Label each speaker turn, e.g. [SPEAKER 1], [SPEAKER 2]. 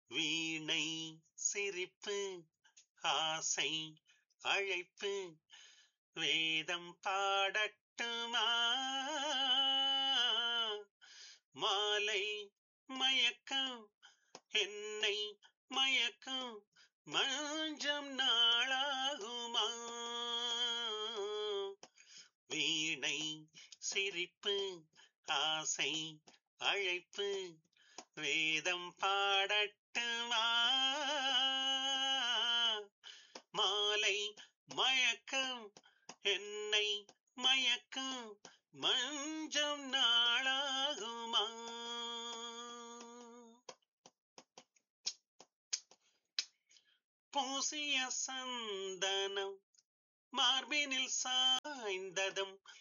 [SPEAKER 1] வீணை சிரிப்பு ஆசை அழைப்பு வேதம் பாடட்டுமா மாலை மயக்கம் என்னை மயக்கம் மஞ்சம் நாளாகுமா வீணை சிரிப்பு ஆசை அழைப்பு வேதம் பாடட்டுமா மாலை மயக்கம் என்னை மயக்கம் மஞ்சம் நாளாகுமா பூசிய சந்தனம் மார்பினில் சாய்ந்ததும்